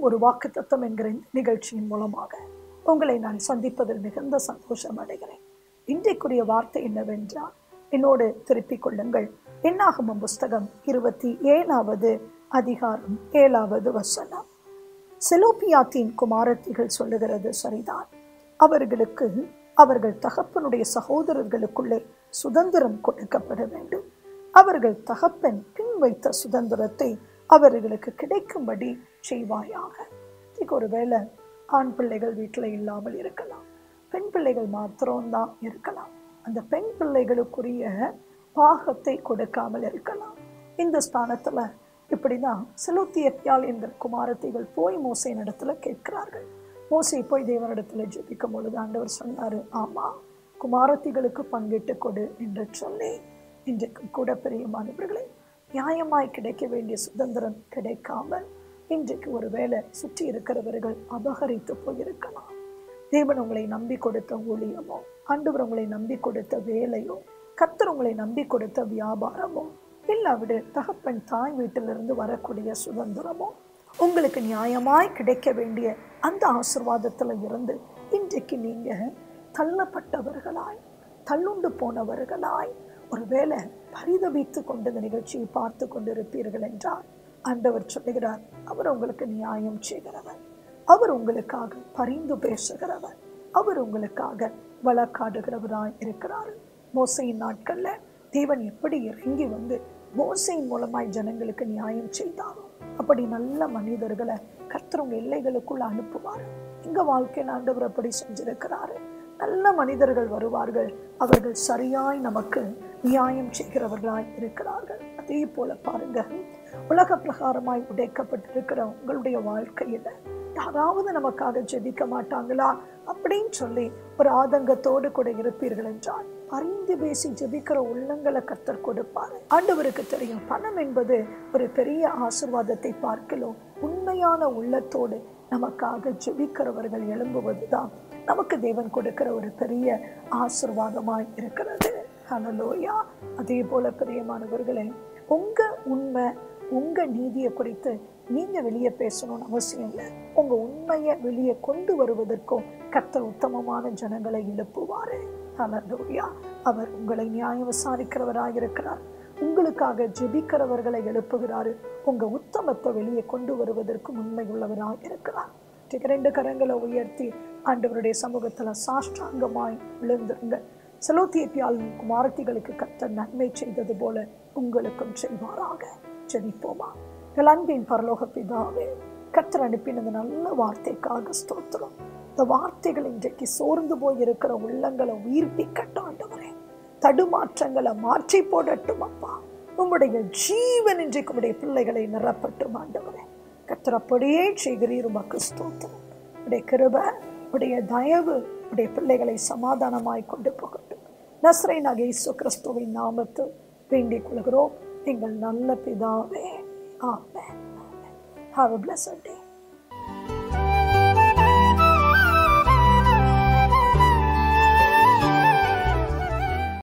ஒரு வாக்குத்தத்தம் என்கிற இந்த நிகழ்ச்சியின் மூலமாக உங்களை நான் சந்திப்பதில் மிகுந்த சந்தோஷம் அடைகிறேன் இன்றைக்குரிய வார்த்தை என்னவென்றால் என்னோடு திருப்பிக் கொள்ளுங்கள் என்னாகமம் புஸ்தகம் இருபத்தி ஏழாவது அதிகாரம் ஏழாவது வசனம் செலோபியாத்தின் குமாரத்திகள் சொல்லுகிறது சரிதான் அவர்களுக்கு அவர்கள் தகப்பனுடைய சகோதரர்களுக்குள்ளே சுதந்திரம் கொடுக்கப்பட வேண்டும் அவர்கள் தகப்பன் பின் வைத்த சுதந்திரத்தை அவர்களுக்கு கிடைக்கும்படி செய்வாயாக இன்னைக்கு ஒருவேளை ஆண் பிள்ளைகள் வீட்டில் இல்லாமல் இருக்கலாம் பெண் பிள்ளைகள் மாத்திரம்தான் இருக்கலாம் அந்த பெண் பிள்ளைகளுக்குரிய பாகத்தை கொடுக்காமல் இருக்கலாம் இந்த ஸ்தானத்துல இப்படிதான் செலுத்தியப்பியால் என்கிற குமாரத்திகள் போய் மோசையின் இடத்துல கேட்கிறார்கள் மோசை போய் தேவனிடத்துல ஜெபிக்கும் பொழுது ஆண்டவர் சொன்னாரு ஆமா குமாரத்திகளுக்கு பங்கிட்டு கொடு என்று சொல்லி இன்றைக்கும் கூட பிரியமானவர்களே நியாயமாய் கிடைக்க வேண்டிய சுதந்திரம் கிடைக்காமல் இன்றைக்கு ஒருவேளை சுற்றி இருக்கிறவர்கள் அபகரித்து போயிருக்கலாம் தேவன் உங்களை நம்பி கொடுத்த ஊழியமோ ஆண்டவர் உங்களை நம்பி கொடுத்த வேலையோ கர்த்தர் உங்களை நம்பி கொடுத்த வியாபாரமோ இல்லாவிடு தகப்பன் தாய் வீட்டிலிருந்து வரக்கூடிய சுதந்திரமோ உங்களுக்கு நியாயமாய் கிடைக்க வேண்டிய அந்த ஆசிர்வாதத்துல இருந்து இன்றைக்கு நீங்க தள்ளப்பட்டவர்களாய் தள்ளுண்டு போனவர்களாய் ஒருவேளை பரிதவித்து கொண்டு இந்த நிகழ்ச்சியை பார்த்து கொண்டிருப்பீர்கள் என்றால் ஆண்டவர் சொல்லுகிறார் அவர் உங்களுக்கு நியாயம் செய்கிறவர் அவர் உங்களுக்காக பரிந்து பேசுகிறவர் அவர் உங்களுக்காக வழக்காடுகிறவராய் இருக்கிறார் மோசையின் நாட்கள்ல தேவன் எப்படி இறங்கி வந்து மோசையின் மூலமாய் ஜனங்களுக்கு நியாயம் செய்தாரோ அப்படி நல்ல மனிதர்களை கர்த்தர் உங்க எல்லைகளுக்குள்ள அனுப்புவார் எங்க வாழ்க்கையில் ஆண்டவர் அப்படி செஞ்சிருக்கிறாரு நல்ல மனிதர்கள் வருவார்கள் அவர்கள் சரியாய் நமக்கு நியாயம் செய்கிறவர்களாய் இருக்கிறார்கள் அதே போல பாருங்க உலக பிரகாரமாய் உடைக்கப்பட்டிருக்கிற உங்களுடைய வாழ்க்கையில யாராவது நமக்காக ஜெபிக்க மாட்டாங்களா அப்படின்னு சொல்லி ஒரு ஆதங்கத்தோடு கூட இருப்பீர்கள் என்றால் பரிந்து பேசி ஜெபிக்கிற உள்ளங்களை கத்தர் கொடுப்பார் ஆண்டவருக்கு தெரியும் பணம் என்பது ஒரு பெரிய ஆசிர்வாதத்தை பார்க்கலாம் உண்மையான உள்ளத்தோடு நமக்காக ஜெபிக்கிறவர்கள் எழும்புவதுதான் நமக்கு தேவன் கொடுக்கிற ஒரு பெரிய ஆசிர்வாதமாய் இருக்கிறது ஹலலோயா அதே போல பிரியமானவர்களே உங்க உண்மை உங்க நீதியை குறித்து நீங்க வெளியே பேசணும்னு அவசியம் இல்லை உங்க உண்மையை வெளியே கொண்டு வருவதற்கும் கர்த்தர் உத்தமமான ஜனங்களை எழுப்புவாரு ஹலலோயா அவர் உங்களை நியாயம் விசாரிக்கிறவராக இருக்கிறார் உங்களுக்காக ஜெபிக்கிறவர்களை எழுப்புகிறாரு உங்க உத்தமத்தை வெளியே கொண்டு வருவதற்கு உண்மை உள்ளவராக இருக்கிறார் ரெண்டு கரங்களை உயர்த்தி ஆண்டவருடைய சமூகத்துல சாஷ்டாங்கமாய் விழுந்துருங்க செலோத்தியப்பியால் குமாரத்திகளுக்கு கத்த நன்மை செய்தது போல உங்களுக்கும் செய்வாராக ஜெபிப்போமா எங்கள் அன்பின் பரலோக பிதாவே கத்தர் அனுப்பின இந்த நல்ல வார்த்தைக்காக ஸ்தோத்திரம் இந்த வார்த்தைகள் இன்றைக்கு சோர்ந்து போய் இருக்கிற உள்ளங்களை உயிர்ப்பிக்கட்டும் ஆண்டவரே தடுமாற்றங்களை மாற்றி போடட்டும் அப்பா உம்முடைய ஜீவன் இன்றைக்கு உடைய பிள்ளைகளை நிரப்பட்டும் ஆண்டவரே கத்தர் அப்படியே செய்கிறீர் உமக்கு ஸ்தோத்திரம் உடைய கிருப உடைய தயவு உடைய பிள்ளைகளை சமாதானமாய் கொண்டு போகட்டும் நஸ்ரை நகேசு கிறிஸ்துவின் நாமத்து வேண்டிக் கொள்கிறோம் எங்கள் நல்ல பிதாவே ஆமென் Have a blessed day.